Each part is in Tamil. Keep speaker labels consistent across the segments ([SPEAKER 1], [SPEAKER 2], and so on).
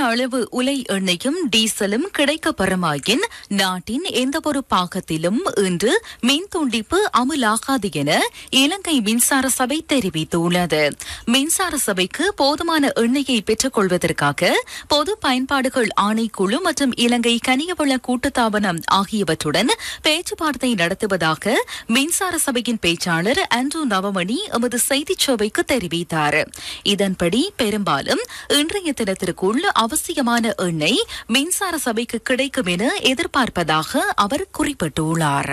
[SPEAKER 1] அளவு உலை எண்ணெயும் டீசலும் கிடைக்கப்பெறுமாயின் நாட்டின் எந்தவொரு பாகத்திலும் இன்று மின் துண்டிப்பு அமுலாகாது என இலங்கை மின்சார சபை தெரிவித்துள்ளது மின்சார சபைக்கு போதுமான எண்ணெயை பெற்றுக் கொள்வதற்காக பொது பயன்பாடுகள் ஆணைக்குழு மற்றும் இலங்கை கனியவள கூட்டுத்தாபனம் ஆகியவற்றுடன் பேச்சுவார்த்தை நடத்துவதாக மின்சார சபையின் பேச்சாளர் ஆண்ட்ரூ நவமணி எமது செய்திச் சேவைக்கு தெரிவித்தார் இதன்படி பெரும்பாலும் இன்றைய தினத்திற்குள் அவசியமான எண்ணெய் மின்சார சபைக்கு கிடைக்கும் என எதிர்பார்ப்பதாக அவர் குறிப்பிட்டுள்ளார்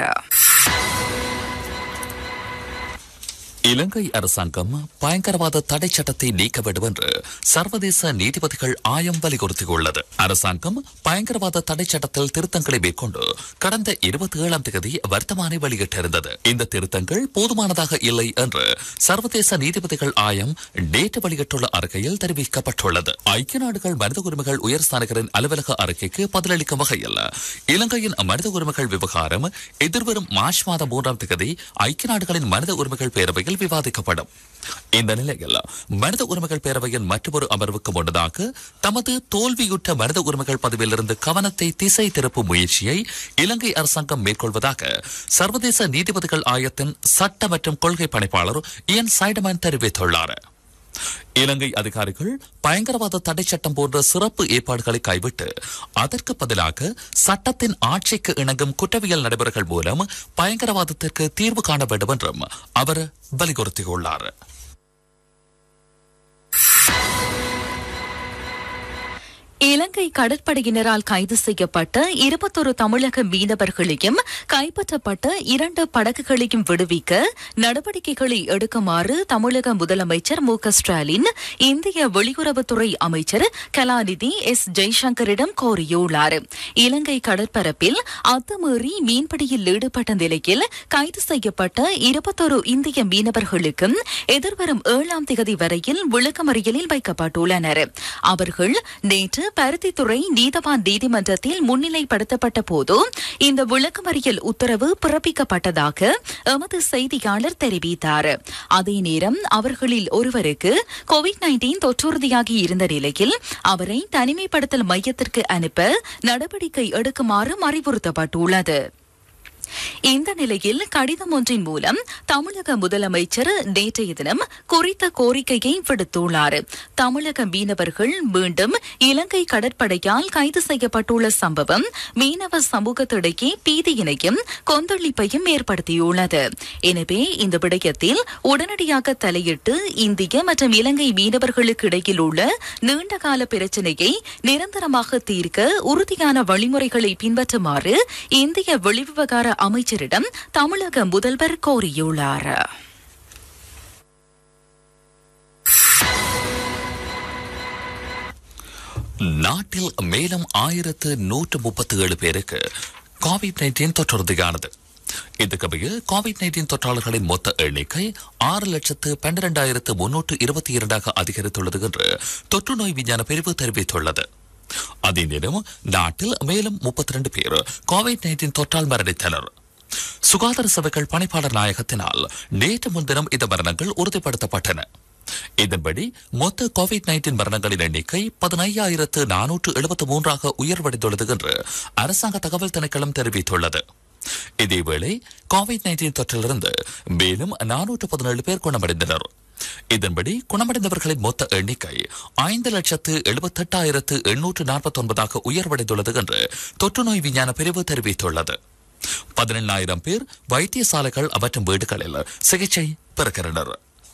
[SPEAKER 2] இலங்கை அரசாங்கம் பயங்கரவாத தடை சட்டத்தை நீக்க வேண்டும் என்று சர்வதேச நீதிபதிகள் ஆயம் வலியுறுத்தியுள்ளது அரசாங்கம் பயங்கரவாத தடை சட்டத்தில் திருத்தங்களை மேற்கொண்டு கடந்த இருபத்தி ஏழாம் தேதி வர்த்தமானி வெளியிட்டிருந்தது இந்த திருத்தங்கள் போதுமானதாக இல்லை என்று சர்வதேச நீதிபதிகள் ஆயம் நேற்று வெளியிட்டுள்ள அறிக்கையில் தெரிவிக்கப்பட்டுள்ளது ஐக்கிய நாடுகள் மனித உரிமைகள் உயர்ஸ்தானிகரின் அலுவலக அறிக்கைக்கு பதிலளிக்கும் வகையில் இலங்கையின் மனித உரிமைகள் விவகாரம் எதிர்வரும் மார்ச் மாதம் மூன்றாம் தேதி ஐக்கிய நாடுகளின் மனித உரிமைகள் பேரவையில் விவாதிக்கப்படும் இந்த நிலையில் மனித உரிமைகள் பேரவையின் மற்றொரு அமர்வுக்கு முன்னதாக தமது தோல்வியுற்ற மனித உரிமைகள் பதிவிலிருந்து கவனத்தை திசை திருப்பும் முயற்சியை இலங்கை அரசாங்கம் மேற்கொள்வதாக சர்வதேச நீதிபதிகள் ஆயத்தின் சட்ட மற்றும் கொள்கை பணிப்பாளர் இயன் சைடமன் தெரிவித்துள்ளார் இலங்கை அதிகாரிகள் பயங்கரவாத தடை சட்டம் போன்ற சிறப்பு ஏற்பாடுகளை கைவிட்டு அதற்கு பதிலாக சட்டத்தின் ஆட்சிக்கு இணங்கும் குற்றவியல் நடைமுறைகள் மூலம் பயங்கரவாதத்திற்கு தீர்வு காண வேண்டும் என்றும் அவர் வலியுறுத்தியுள்ளார்
[SPEAKER 1] இலங்கை கடற்படையினரால் கைது செய்யப்பட்ட இருபத்தொரு தமிழக மீனவர்களையும் கைப்பற்றப்பட்ட இரண்டு படகுகளையும் விடுவிக்க நடவடிக்கைகளை எடுக்குமாறு தமிழக முதலமைச்சர் மு க ஸ்டாலின் இந்திய வெளியுறவுத்துறை அமைச்சர் கலாநிதி எஸ் ஜெய்சங்கரிடம் கோரியுள்ளார் இலங்கை கடற்பரப்பில் அத்துமீறி மீன்பிடியில் ஈடுபட்ட நிலையில் கைது செய்யப்பட்ட இருபத்தொரு இந்திய மீனவர்களுக்கும் எதிர்வரும் ஏழாம் தேதி வரையில் விளக்கமறியலில் வைக்கப்பட்டுள்ளனர் அவர்கள் நேற்று பருத்தித்துறை நீதவான் நீதிமன்றத்தில் முன்னிலைப்படுத்தப்பட்ட போது இந்த விளக்கமறியல் உத்தரவு பிறப்பிக்கப்பட்டதாக எமது செய்தியாளர் தெரிவித்தார் அதே நேரம் அவர்களில் ஒருவருக்கு கோவிட் நைன்டீன் தொற்றுறுதியாகி இருந்த நிலையில் அவரை தனிமைப்படுத்தல் மையத்திற்கு அனுப்ப நடவடிக்கை எடுக்குமாறு அறிவுறுத்தப்பட்டுள்ளது இந்த நிலையில் கடிதம் ஒன்றின் மூலம் தமிழக முதலமைச்சர் நேற்றைய தினம் குறித்த கோரிக்கையை விடுத்துள்ளார் தமிழக மீனவர்கள் மீண்டும் இலங்கை கடற்படையால் கைது செய்யப்பட்டுள்ள சம்பவம் மீனவ சமூகத்திடையே பீதியினையும் கொந்தளிப்பையும் ஏற்படுத்தியுள்ளது எனவே இந்த விடயத்தில் உடனடியாக தலையிட்டு இந்திய மற்றும் இலங்கை மீனவர்களுக்கு இடையில் உள்ள நீண்டகால பிரச்சினையை நிரந்தரமாக தீர்க்க உறுதியான வழிமுறைகளை பின்பற்றுமாறு இந்திய வெளிவிவகார அமைச்சரிடம் தமிழக முதல்வர் கோரியுள்ளார்
[SPEAKER 2] நாட்டில் மேலும் ஆயிரத்து நூற்று முப்பத்தி ஏழு பேருக்கு கோவிட் நைன்டீன் தொற்றுறுதியானது இதுக்கமைய கோவிட் நைன்டீன் தொற்றாளர்களின் மொத்த எண்ணிக்கை ஆறு லட்சத்து பன்னிரண்டாயிரத்து முன்னூற்று இருபத்தி இரண்டாக அதிகரித்துள்ளது என்று தொற்று நோய் விஞ்ஞான பிரிவு தெரிவித்துள்ளது அதே நேரம் நாட்டில் மேலும் முப்பத்தி ரெண்டு பேர் கோவிட் நைன்டீன் தொற்றால் மரணித்தனர் சுகாதார சபைகள் பணிப்பாளர் நாயகத்தினால் நேற்று முன்தினம் இந்த மரணங்கள் உறுதிப்படுத்தப்பட்டன இதன்படி மொத்த கோவிட் நைன்டீன் மரணங்களின் எண்ணிக்கை பதினையாயிரத்து நானூற்று எழுபத்து மூன்றாக உயர்வடைந்துள்ளது என்று அரசாங்க தகவல் திணைக்களம் தெரிவித்துள்ளது இதேவேளை கோவிட் நைன்டீன் தொற்றிலிருந்து மேலும் நானூற்று பதினேழு பேர் குணமடைந்தனர் இதன்படி குணமடைந்தவர்களின் மொத்த எண்ணிக்கை ஐந்து லட்சத்து எழுபத்தெட்டாயிரத்து எண்ணூற்று நாற்பத்தி ஒன்பதாக உயர்வடைந்துள்ளது என்று தொற்றுநோய் விஞ்ஞான பிரிவு தெரிவித்துள்ளது பதினெண்ணாயிரம் பேர் வைத்தியசாலைகள் அவற்றும் வீடுகளில் சிகிச்சை பெறுகின்றனர்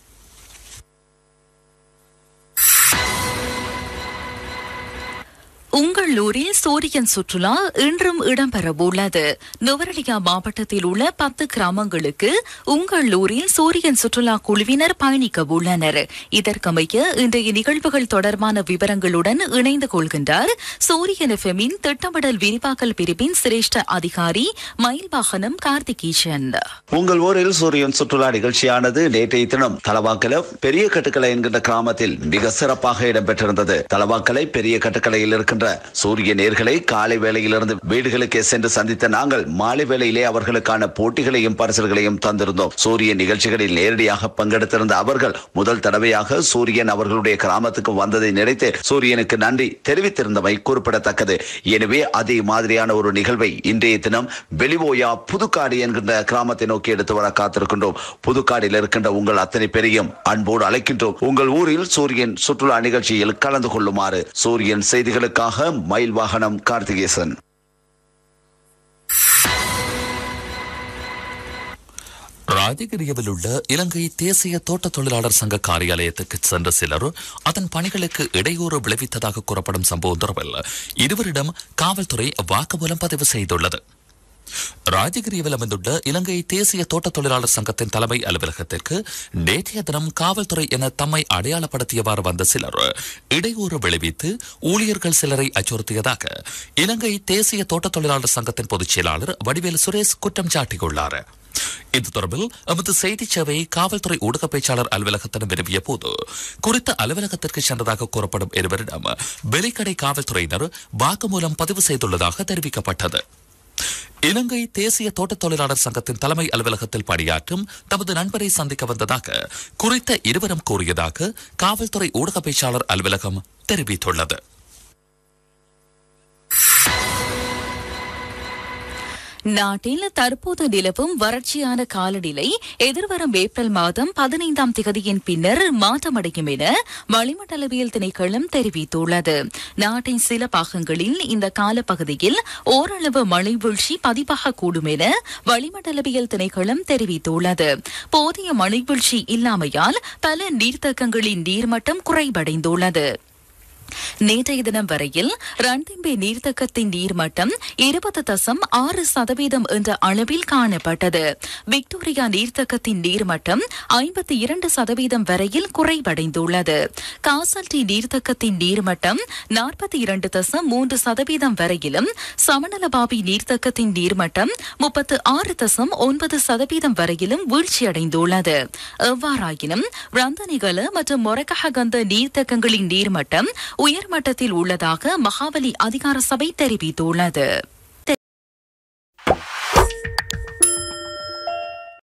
[SPEAKER 1] உங்களூரில் சூரியன் சுற்றுலா இன்றும் இடம்பெறவுள்ளது நுவரலியா மாவட்டத்தில் உள்ள பத்து கிராமங்களுக்கு உங்களூரில் சூரியன் சுற்றுலா குழுவினர் பயணிக்க உள்ளனர் இதற்கமைய இன்றைய நிகழ்வுகள் தொடர்பான விவரங்களுடன் இணைந்து கொள்கின்றார் சூரியன் எஃப்எம்மின் திட்டமிடல் விரிவாக்கல் பிரிவின் சிரேஷ்ட அதிகாரி மயில்வாகனம் கார்த்திகேசன்
[SPEAKER 3] உங்கள் ஊரில் சூரியன் சுற்றுலா நிகழ்ச்சியானது நேற்றைய தினம் தலவாக்கல பெரிய கட்டுக்கலை என்கின்ற கிராமத்தில் மிக சிறப்பாக இடம்பெற்றிருந்தது தலவாக்கலை பெரிய கட்டுக்கலையில் இருக்கின்ற வருகின்ற சூரிய நேர்களை காலை வேளையிலிருந்து வீடுகளுக்கே சென்று சந்தித்த நாங்கள் மாலை வேளையிலே அவர்களுக்கான போட்டிகளையும் பரிசல்களையும் தந்திருந்தோம் சூரிய நிகழ்ச்சிகளில் நேரடியாக பங்கெடுத்திருந்த அவர்கள் முதல் தடவையாக சூரியன் அவர்களுடைய கிராமத்துக்கு வந்ததை நினைத்து சூரியனுக்கு நன்றி தெரிவித்திருந்தமை குறிப்பிடத்தக்கது எனவே அதே மாதிரியான ஒரு நிகழ்வை இன்றைய தினம் வெளிவோயா புதுக்காடு என்கின்ற கிராமத்தை நோக்கி எடுத்து வர காத்திருக்கின்றோம் புதுக்காடில் இருக்கின்ற உங்கள் அத்தனை பேரையும் அன்போடு அழைக்கின்றோம் உங்கள் ஊரில் சூரியன் சுற்றுலா நிகழ்ச்சியில் கலந்து கொள்ளுமாறு சூரியன் செய்திகளுக்காக மயில் வாகனம் கார்த்திகேசன்
[SPEAKER 2] ராஜகிரியவில் உள்ள இலங்கை தேசிய தோட்ட தொழிலாளர் சங்க காரியாலயத்துக்கு சென்ற சிலர் அதன் பணிகளுக்கு இடையூறு விளைவித்ததாக கூறப்படும் சம்பவம் தொடர்பில் இருவரிடம் காவல்துறை வாக்குமூலம் பதிவு செய்துள்ளது ராஜகிரியில் அமைந்துள்ள இலங்கை தேசிய தோட்ட தொழிலாளர் சங்கத்தின் தலைமை அலுவலகத்திற்கு நேற்றைய தினம் காவல்துறை என தம்மை அடையாளப்படுத்தியவாறு வந்த சிலர் இடையூறு விளைவித்து ஊழியர்கள் சிலரை அச்சுறுத்தியதாக இலங்கை தேசிய தோட்ட தொழிலாளர் சங்கத்தின் பொதுச் செயலாளர் வடிவேல் சுரேஷ் குற்றம் சாட்டியுள்ளார் இது தொடர்பில் எமது செய்தி சேவை காவல்துறை ஊடக பேச்சாளர் அலுவலகத்திடம் விரும்பிய போது குறித்த அலுவலகத்திற்கு சென்றதாக கூறப்படும் இருவரிடம் வெளிக்கடை காவல்துறையினர் வாக்குமூலம் பதிவு செய்துள்ளதாக தெரிவிக்கப்பட்டது இலங்கை தேசிய தோட்ட தொழிலாளர் சங்கத்தின் தலைமை அலுவலகத்தில் பணியாற்றும் தமது நண்பரை சந்திக்க வந்ததாக குறித்த இருவரும் கூறியதாக காவல்துறை ஊடக பேச்சாளர் அலுவலகம் தெரிவித்துள்ளது
[SPEAKER 1] நாட்டில் தற்போது நிலவும் வறட்சியான காலநிலை எதிர்வரும் ஏப்ரல் மாதம் பதினைந்தாம் திகதியின் பின்னர் மாற்றமடையும் என வளிமண்டலவியல் திணைக்களம் தெரிவித்துள்ளது நாட்டின் சில பாகங்களில் இந்த காலப்பகுதியில் ஓரளவு மழை வீழ்ச்சி பதிவாகக்கூடும் என வளிமண்டலவியல் திணைக்களம் தெரிவித்துள்ளது போதிய மழை வீழ்ச்சி இல்லாமையால் பல நீர்த்தேக்கங்களின் நீர்மட்டம் குறைவடைந்துள்ளது நேற்றைய தினம் வரையில் ரன்திம்பே நீர்த்தக்கத்தின் நீர்மட்டம் இருபது தசம் ஆறு சதவீதம் என்ற அளவில் காணப்பட்டது விக்டோரியா நீர்த்தக்கத்தின் நீர்மட்டம் ஐம்பத்தி இரண்டு சதவீதம் வரையில் குறைவடைந்துள்ளது காசல்டி நீர்த்தக்கத்தின் நீர்மட்டம் நாற்பத்தி இரண்டு தசம் மூன்று சதவீதம் வரையிலும் சமநலபாவி நீர்த்தக்கத்தின் நீர்மட்டம் முப்பத்து ஆறு தசம் ஒன்பது சதவீதம் வரையிலும் வீழ்ச்சியடைந்துள்ளது எவ்வாறாயினும் ரந்தனிகல மற்றும் மொரக்கஹகந்த நீர்த்தக்கங்களின் நீர்மட்டம் உயர்மட்டத்தில் உள்ளதாக மகாவலி அதிகார சபை தெரிவித்துள்ளது